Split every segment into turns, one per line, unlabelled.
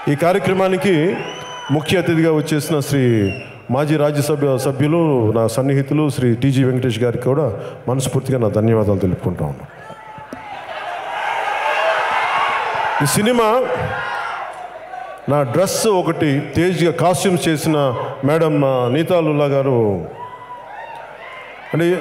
ఈ కార్యక్రమానికి ముఖ్య అతిథిగా వచ్చేసిన శ్రీ మాజీ రాజ్యసభ సభ్యులు నా సన్నిహితులు శ్రీ టీజీ వెంకటేష్ గారికి కూడా మనస్ఫూర్తిగా నా ధన్యవాదాలు తెలుపుకుంటా ఉన్నాను ఈ సినిమా నా డ్రెస్ ఒకటి తేజ్గా కాస్ట్యూమ్స్ చేసిన మేడం ఆ, నీతాలుల్లా గారు అంటే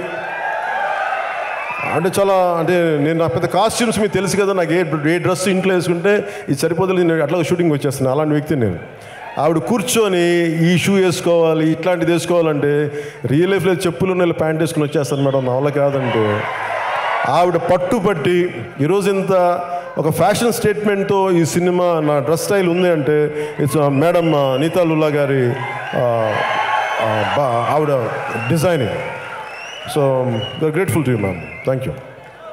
అంటే చాలా అంటే నేను నా పెద్ద కాస్ట్యూమ్స్ మీకు తెలుసు కదా నాకు ఏ ఏ డ్రెస్ ఇంట్లో వేసుకుంటే ఇది సరిపోతుంది నేను అట్లా షూటింగ్ వచ్చేస్తున్నాను అలాంటి వ్యక్తి నేను ఆవిడ కూర్చొని ఈ షూ వేసుకోవాలి ఇట్లాంటిది వేసుకోవాలంటే రియల్ లైఫ్లో చెప్పులు నెల ప్యాంట్ వేసుకుని వచ్చేస్తాను మేడం నా వల్ల కాదంటే ఆవిడ పట్టుపట్టి ఈరోజు ఇంత ఒక ఫ్యాషన్ స్టేట్మెంట్తో ఈ సినిమా నా డ్రెస్ స్టైల్ ఉంది అంటే ఇట్స్ మేడం నీతా లుల్లా గారి ఆ, ఆ, బా- ఆవిడ designing so we are grateful to you ma'am thank you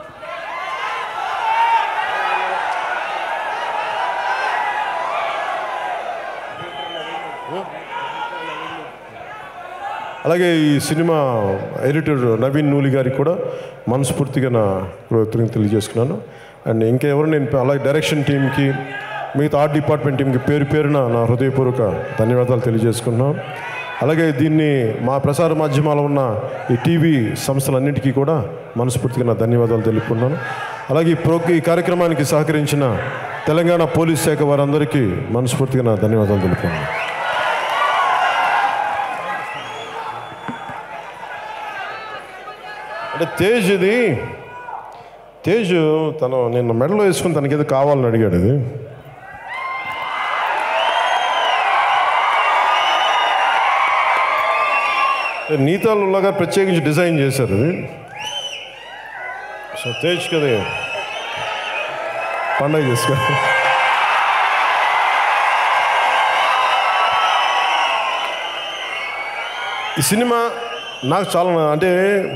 అలాగే ఈ సినిమా ఎడిటర్ నవీన్ నూలి గారికి కూడా మనస్ఫూర్తిగా నా కృతజ్ఞతలు తెలియజేసుకున్నాను అండ్ ఇంకెవరు నేను అలాగే డైరెక్షన్ టీంకి మిగతా ఆర్ట్ డిపార్ట్మెంట్ టీంకి పేరు పేరున నా హృదయపూర్వక ధన్యవాదాలు తెలియజేసుకున్నాను అలాగే దీన్ని మా ప్రసార మాధ్యమాలు ఉన్న ఈ టీవీ సంస్థలన్నింటికీ కూడా మనస్ఫూర్తిగా నా ధన్యవాదాలు తెలుపుకున్నాను అలాగే ఈ ప్రో ఈ కార్యక్రమానికి సహకరించిన తెలంగాణ పోలీస్ శాఖ వారందరికీ మనస్ఫూర్తిగా నా ధన్యవాదాలు తెలుపుకున్నాను అంటే తేజ్ ఇది తేజ్ తను నిన్న మెడలో వేసుకుని తనకి ఏదో కావాలని అడిగాడు ఇది నీతాలుల్లా గారు ప్రత్యేకించి డిజైన్ చేశారు ఇది సో తేజ్ కదా పండగ చేసుకో ఈ సినిమా నాకు చాలా అంటే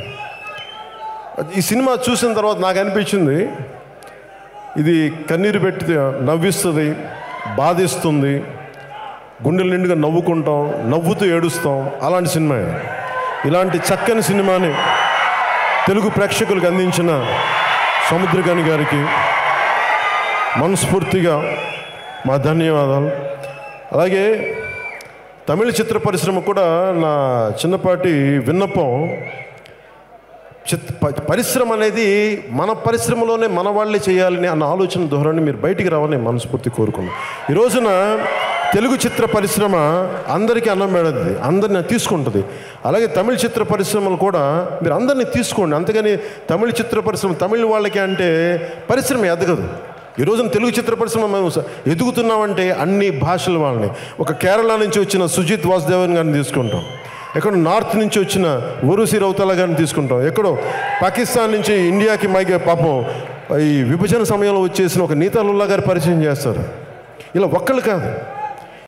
ఈ సినిమా చూసిన తర్వాత నాకు అనిపించింది ఇది కన్నీరు పెట్టి నవ్విస్తుంది బాధిస్తుంది గుండెల నిండుగా నవ్వుకుంటాం నవ్వుతూ ఏడుస్తాం అలాంటి సినిమా ఇది. ఇలాంటి చక్కని సినిమాని తెలుగు ప్రేక్షకులకు అందించిన సముద్రగని గారికి మనస్ఫూర్తిగా మా ధన్యవాదాలు అలాగే తమిళ చిత్ర పరిశ్రమ కూడా నా చిన్నపాటి విన్నపం చిత్ ప- పరిశ్రమ అనేది మన పరిశ్రమలోనే మన వాళ్ళే చేయాలని అన్న ఆలోచన ధోరణి మీరు బయటికి రావాలని నేను మనస్ఫూర్తి కోరుకున్నాను ఈ రోజున తెలుగు చిత్ర పరిశ్రమ అందరికీ అన్నం పెడది అందరిని తీసుకుంటుంది అలాగే తమిళ చిత్ర పరిశ్రమలు కూడా మీరు అందరినీ తీసుకోండి అంతేగాని తమిళ చిత్ర పరిశ్రమ తమిళ వాళ్ళకి అంటే పరిశ్రమ ఎదగదు ఈ రోజున తెలుగు చిత్ర పరిశ్రమ మేము స- ఎదుగుతున్నామంటే అన్ని భాషల వాళ్ళని ఒక కేరళ నుంచి వచ్చిన సుజిత్ వాసుదేవన్ గారిని తీసుకుంటాం ఎక్కడో నార్త్ నుంచి వచ్చిన ఉరుసి రౌతల గారిని తీసుకుంటాం ఎక్కడో పాకిస్తాన్ నుంచి ఇండియాకి మైగే పాపం ఈ విభజన సమయంలో వచ్చేసిన ఒక నీతాలుల్లా గారి పరిచయం చేస్తారు ఇలా ఒక్కళ్ళు కాదు